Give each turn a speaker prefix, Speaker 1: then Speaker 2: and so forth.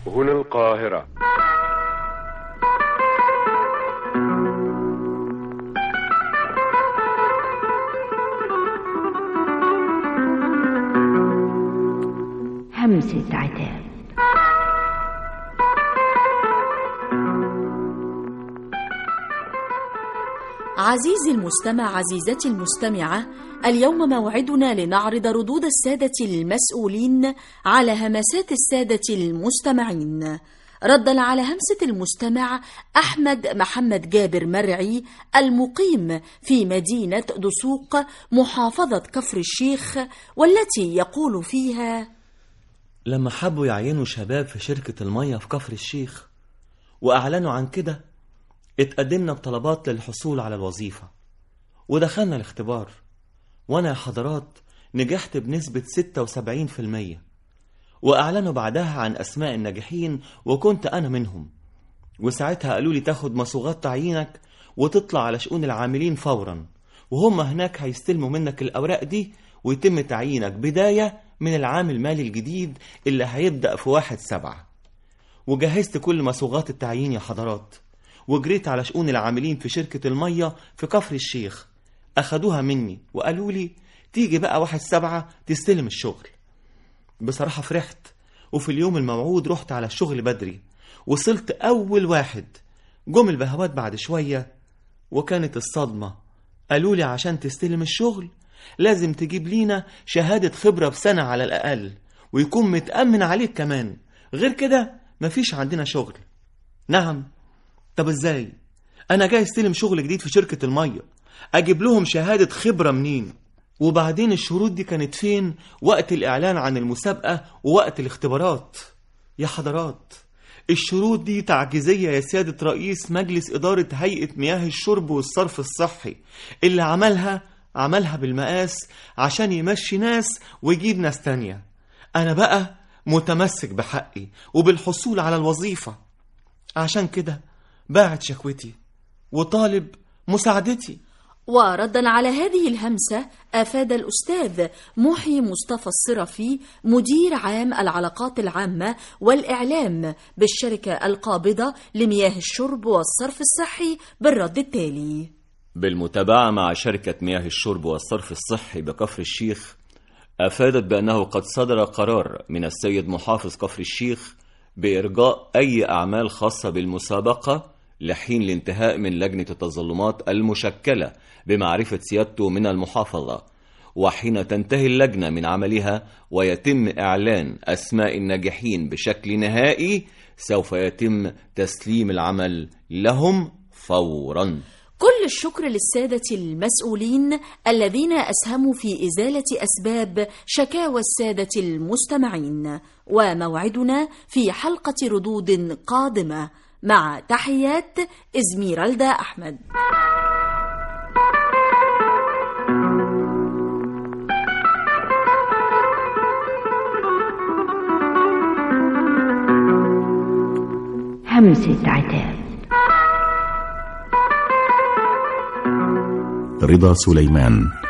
Speaker 1: هنا القاهرة
Speaker 2: همسة عتاب
Speaker 3: عزيزي المستمع عزيزتي المستمعة اليوم موعدنا لنعرض ردود السادة المسؤولين على همسات السادة المستمعين ردا على همسة المستمع أحمد محمد جابر مرعي المقيم في مدينة دسوق محافظة كفر الشيخ والتي يقول فيها
Speaker 4: لما حبوا يعينوا شباب في شركة المية في كفر الشيخ وأعلنوا عن كده اتقدمنا بطلبات للحصول على الوظيفة ودخلنا الاختبار وأنا يا حضرات نجحت بنسبة 76% وأعلنوا بعدها عن أسماء الناجحين وكنت أنا منهم وساعتها قالوا لي تاخد مصوغات تعيينك وتطلع على شؤون العاملين فورا وهم هناك هيستلموا منك الأوراق دي ويتم تعيينك بداية من العام المالي الجديد اللي هيبدأ في واحد سبعة وجهزت كل مصوغات التعيين يا حضرات وجريت على شؤون العاملين في شركة المية في كفر الشيخ أخدوها مني وقالوا لي تيجي بقى واحد سبعة تستلم الشغل بصراحة فرحت وفي اليوم الموعود رحت على الشغل بدري وصلت أول واحد جم البهوات بعد شوية وكانت الصدمة قالوا لي عشان تستلم الشغل لازم تجيب لينا شهادة خبرة بسنة على الأقل ويكون متأمن عليك كمان غير كده مفيش عندنا شغل نعم طب ازاي انا جاي استلم شغل جديد في شركة المية اجيب لهم شهادة خبرة منين وبعدين الشروط دي كانت فين وقت الاعلان عن المسابقة ووقت الاختبارات يا حضرات الشروط دي تعجيزية يا سيادة رئيس مجلس إدارة هيئة مياه الشرب والصرف الصحي اللي عملها عملها بالمقاس عشان يمشي ناس ويجيب ناس تانية أنا بقى متمسك بحقي وبالحصول على الوظيفة عشان كده باعت شكوتي وطالب مساعدتي
Speaker 3: وردا على هذه الهمسة أفاد الأستاذ محي مصطفى الصرفي مدير عام العلاقات العامة والإعلام بالشركة القابضة لمياه الشرب والصرف الصحي بالرد التالي
Speaker 4: بالمتابعة مع شركة مياه الشرب والصرف الصحي بكفر الشيخ أفادت بأنه قد صدر قرار من السيد محافظ كفر الشيخ بإرجاء أي أعمال خاصة بالمسابقة لحين الانتهاء من لجنة التظلمات المشكلة بمعرفة سيادته من المحافظة وحين تنتهي اللجنة من عملها ويتم إعلان أسماء الناجحين بشكل نهائي سوف يتم تسليم العمل لهم فوراً
Speaker 3: كل الشكر للسادة المسؤولين الذين أسهموا في إزالة أسباب شكاوى السادة المستمعين وموعدنا في حلقة ردود قادمة مع تحيات إزميرالدا أحمد
Speaker 2: همسة عتاب
Speaker 5: رضا سليمان